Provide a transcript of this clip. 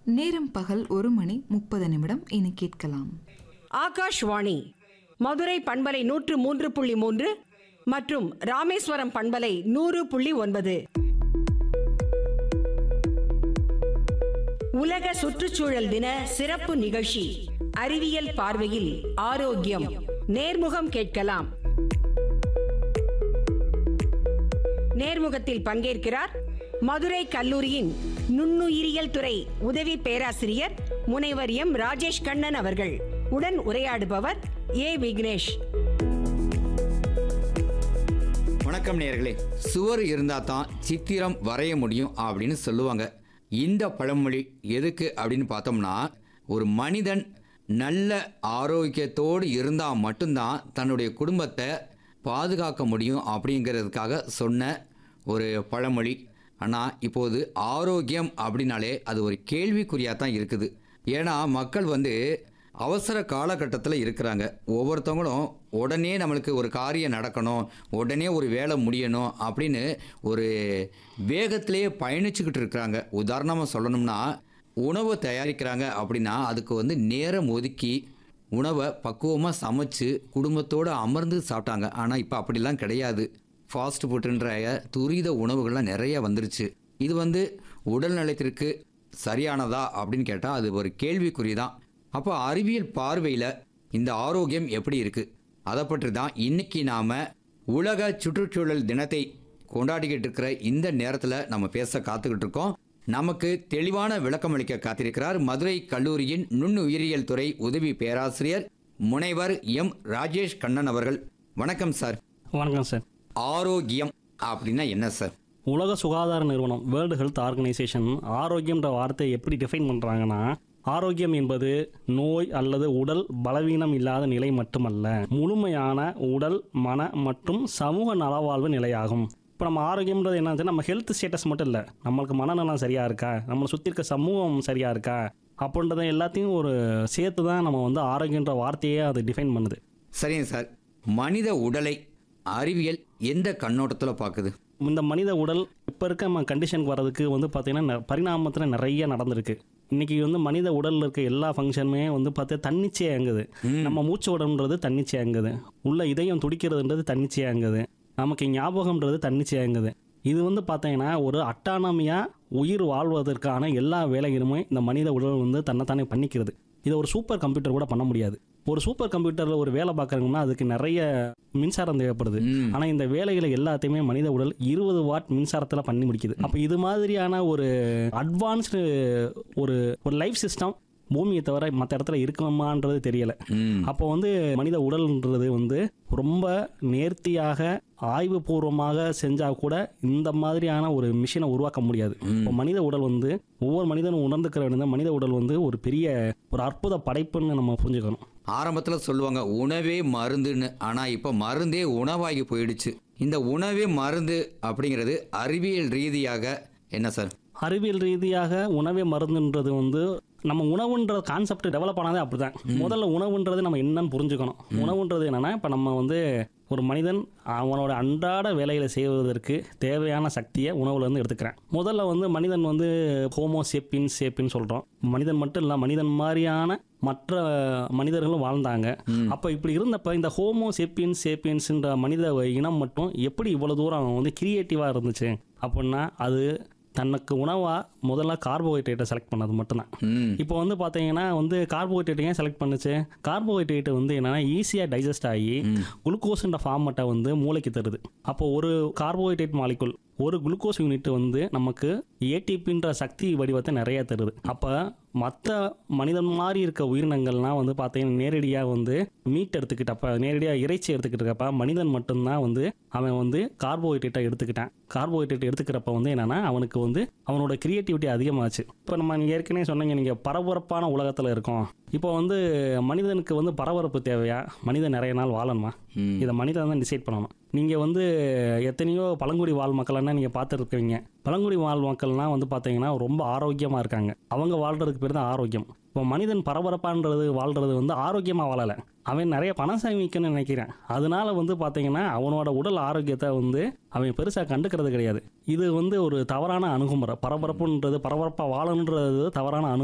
நேரம் பகல் ஒரு மணி முப்பது நிமிடம் இனி கேட்கலாம் ஆகாஷ்வாணி மதுரை பண்பலை நூற்று மூன்று புள்ளி மூன்று மற்றும் ராமேஸ்வரம் பண்பலை நூறு புள்ளி ஒன்பது உலக சுற்றுச்சூழல் தின சிறப்பு நிகழ்ச்சி அறிவியல் பார்வையில் ஆரோக்கியம் நேர்முகம் கேட்கலாம் நேர்முகத்தில் பங்கேற்கிறார் மதுரை கல்லூரியின் நுண்ணுயிரியல் துறை உதவி பேராசிரியர் முனைவர் எம் ராஜேஷ் கண்ணன் அவர்கள் உடன் உரையாடுபவர் ஏ விக்னேஷ் வணக்கம் நேயர்களே சுவர் இருந்தால் தான் சித்திரம் வரைய முடியும் அப்படின்னு சொல்லுவாங்க இந்த பழமொழி எதுக்கு அப்படின்னு பார்த்தோம்னா ஒரு மனிதன் நல்ல ஆரோக்கியத்தோடு இருந்தால் மட்டும்தான் தன்னுடைய குடும்பத்தை பாதுகாக்க முடியும் அப்படிங்கிறதுக்காக சொன்ன ஒரு பழமொழி ஆனால் இப்போது ஆரோக்கியம் அப்படின்னாலே அது ஒரு கேள்விக்குறியாக தான் இருக்குது ஏன்னா மக்கள் வந்து அவசர காலகட்டத்தில் இருக்கிறாங்க ஒவ்வொருத்தவங்களும் உடனே நம்மளுக்கு ஒரு காரியம் நடக்கணும் உடனே ஒரு வேலை முடியணும் அப்படின்னு ஒரு வேகத்திலேயே பயணிச்சுக்கிட்டு இருக்கிறாங்க உதாரணமாக சொல்லணும்னா உணவு தயாரிக்கிறாங்க அப்படின்னா அதுக்கு வந்து நேரம் ஒதுக்கி உணவை பக்குவமாக சமைச்சு குடும்பத்தோடு அமர்ந்து சாப்பிட்டாங்க ஆனால் இப்போ அப்படிலாம் கிடையாது ஃபாஸ்ட் ஃபுட்டுன்ற துரித உணவுகள்லாம் நிறைய வந்துருச்சு இது வந்து உடல் நலத்திற்கு சரியானதா அப்படின்னு கேட்டால் அது ஒரு கேள்விக்குறி தான் அப்போ அறிவியல் பார்வையில் இந்த ஆரோக்கியம் எப்படி இருக்குது அதை பற்றி தான் இன்னைக்கு நாம் உலக சுற்றுச்சூழல் தினத்தை கொண்டாடிக்கிட்டு இருக்கிற இந்த நேரத்தில் நம்ம பேச காத்துக்கிட்டு இருக்கோம் நமக்கு தெளிவான விளக்கம் அளிக்க காத்திருக்கிறார் மதுரை கல்லூரியின் நுண்ணுயிரியல் துறை உதவி பேராசிரியர் முனைவர் எம் ராஜேஷ் கண்ணன் அவர்கள் வணக்கம் சார் வணக்கம் சார் ஆரோக்கியம் அப்படின்னா என்ன சார் உலக சுகாதார நிறுவனம் வேர்ல்டு ஹெல்த் ஆர்கனைசேஷன் ஆரோக்கியம்ன்ற வார்த்தையை எப்படி டிஃபைன் பண்ணுறாங்கன்னா ஆரோக்கியம் என்பது நோய் அல்லது உடல் பலவீனம் இல்லாத நிலை மட்டுமல்ல முழுமையான உடல் மன மற்றும் சமூக நலவாழ்வு நிலையாகும் இப்போ நம்ம ஆரோக்கியம்ன்றது என்னது நம்ம ஹெல்த் ஸ்டேட்டஸ் மட்டும் இல்லை நம்மளுக்கு மனநலம் சரியாக இருக்கா நம்மளை சுற்றி இருக்க சமூகம் சரியாக இருக்கா அப்படின்றத எல்லாத்தையும் ஒரு சேர்த்து தான் நம்ம வந்து ஆரோக்கியன்ற வார்த்தையே அது டிஃபைன் பண்ணுது சரிங்க சார் மனித உடலை அறிவியல் எந்த கண்ணோட்டத்தில் பார்க்குது இந்த மனித உடல் இப்போ இருக்க நம்ம கண்டிஷனுக்கு வர்றதுக்கு வந்து பார்த்தீங்கன்னா பரிணாமத்தில் நிறைய நடந்திருக்கு இன்னைக்கு வந்து மனித உடலில் இருக்க எல்லா ஃபங்க்ஷனுமே வந்து பார்த்தா தன்னிச்சையாக இயங்குது நம்ம மூச்சு உடம்புன்றது தன்னிச்சையாக இயங்குது உள்ள இதயம் துடிக்கிறதுன்றது தன்னிச்சையாக இயங்குது நமக்கு ஞாபகம்ன்றது தன்னிச்சையாக இயங்குது இது வந்து பார்த்தீங்கன்னா ஒரு அட்டானமியாக உயிர் வாழ்வதற்கான எல்லா வேலைகளுமே இந்த மனித உடல் வந்து தன்னைத்தானே பண்ணிக்கிறது இதை ஒரு சூப்பர் கம்ப்யூட்டர் கூட பண்ண முடியாது ஒரு சூப்பர் கம்ப்யூட்டரில் ஒரு வேலை பார்க்குறோம்னா அதுக்கு நிறைய மின்சாரம் தேவைப்படுது ம். ஆனால் இந்த வேலைகளை எல்லாத்தையுமே மனித உடல் இருபது வாட் மின்சாரத்தில் பண்ணி முடிக்குது அப்போ இது மாதிரியான ஒரு அட்வான்ஸ்டு ஒரு ஒரு லைஃப் சிஸ்டம் பூமியை தவிர மற்ற இடத்துல இருக்குமான்றது தெரியல ம் அப்போ வந்து மனித உடல்ன்றது வந்து ரொம்ப நேர்த்தியாக ஆய்வுபூர்வமாக செஞ்சால் கூட இந்த மாதிரியான ஒரு மிஷினை உருவாக்க முடியாது இப்போ மனித உடல் வந்து ஒவ்வொரு மனிதனும் உணர்ந்துக்கிற வேண்டியது மனித உடல் வந்து ஒரு பெரிய ஒரு அற்புத படைப்புன்னு நம்ம புரிஞ்சுக்கணும் ஆரம்பத்தில் சொல்லுவாங்க உணவே மருந்துன்னு ஆனால் இப்போ மருந்தே உணவாகி போயிடுச்சு இந்த உணவே மருந்து அப்படிங்கிறது அறிவியல் ரீதியாக என்ன சார் அறிவியல் ரீதியாக உணவே மருந்துன்றது வந்து நம்ம உணவுன்ற கான்செப்ட் டெவலப் ஆனதே அப்படிதான் முதல்ல உணவுன்றது நம்ம என்னன்னு புரிஞ்சுக்கணும் உணவுன்றது என்னன்னா இப்போ நம்ம வந்து ஒரு மனிதன் அவனோட அன்றாட வேலைகளை செய்வதற்கு தேவையான சக்தியை உணவுல இருந்து எடுத்துக்கிறான் முதல்ல வந்து மனிதன் வந்து ஹோமோ சேப்பின் சேப்பின்னு சொல்றோம் மனிதன் மட்டும் இல்லை மனிதன் மாதிரியான மற்ற மனிதர்களும் வாழ்ந்தாங்க அப்போ இப்படி இருந்தப்ப இந்த ஹோமோ சேப்பியன்ஸ் சேப்பியன்ஸ்ன்ற மனித இனம் மட்டும் எப்படி இவ்வளோ தூரம் வந்து கிரியேட்டிவாக இருந்துச்சு அப்படின்னா அது தனக்கு உணவாக முதல்ல கார்போஹைட்ரேட்டை செலக்ட் பண்ணது மட்டும்தான் ம் இப்போ வந்து பார்த்தீங்கன்னா வந்து கார்போஹைட்ரேட் ஏன் செலக்ட் பண்ணுச்சு கார்போஹைட்ரேட் வந்து என்னன்னா ஈஸியாக டைஜஸ்ட் ஆகி குளுக்கோஸ்ன்ற ஃபார்மட்டை வந்து மூளைக்கு தருது அப்போ ஒரு கார்போஹைட்ரேட் மாலிகுல் ஒரு குளுக்கோஸ் யூனிட் வந்து நமக்கு ஏடிபின்ற சக்தி வடிவத்தை நிறைய தருது அப்போ மற்ற மனிதன் மாதிரி இருக்க உயிரினங்கள்லாம் வந்து பார்த்தீங்கன்னா நேரடியாக வந்து மீட் எடுத்துக்கிட்டப்ப நேரடியாக இறைச்சி எடுத்துக்கிட்டப்ப மனிதன் மட்டும்தான் வந்து அவன் வந்து கார்போஹைட்ரேட்டை எடுத்துக்கிட்டான் கார்போஹைட்ரேட் எடுத்துக்கிறப்ப வந்து என்னன்னா அவனுக்கு வந்து அவனோட கிரியேட்டிவிட்டி அதிகமாச்சு இப்போ நம்ம நீங்க ஏற்கனவே சொன்னீங்க நீங்கள் பரபரப்பான உலகத்தில் இருக்கோம் இப்போ வந்து மனிதனுக்கு வந்து பரபரப்பு தேவையா மனிதன் நிறைய நாள் வாழணுமா ம். இதை மனிதன் தான் டிசைட் பண்ணணும் நீங்கள் வந்து எத்தனையோ பழங்குடி வாழ் மக்கள்னா நீங்கள் பார்த்துருப்பீங்க பழங்குடி வாழ் மக்கள்லாம் வந்து பார்த்தீங்கன்னா ரொம்ப ஆரோக்கியமாக இருக்காங்க அவங்க வாழ்றதுக்கு பேர் தான் ஆரோக்கியம் இப்போ மனிதன் பரபரப்பான்றது வாழ்றது வந்து ஆரோக்கியமாக வாழலை அவன் நிறைய பணம் சேமிக்கணும்னு நினைக்கிறேன் அதனால வந்து பார்த்தீங்கன்னா அவனோட உடல் ஆரோக்கியத்தை வந்து அவன் பெருசாக கண்டுக்கிறது கிடையாது இது வந்து ஒரு தவறான அணுகுமுறை பரபரப்புன்றது பரபரப்பாக வாழணுன்றது தவறான அணு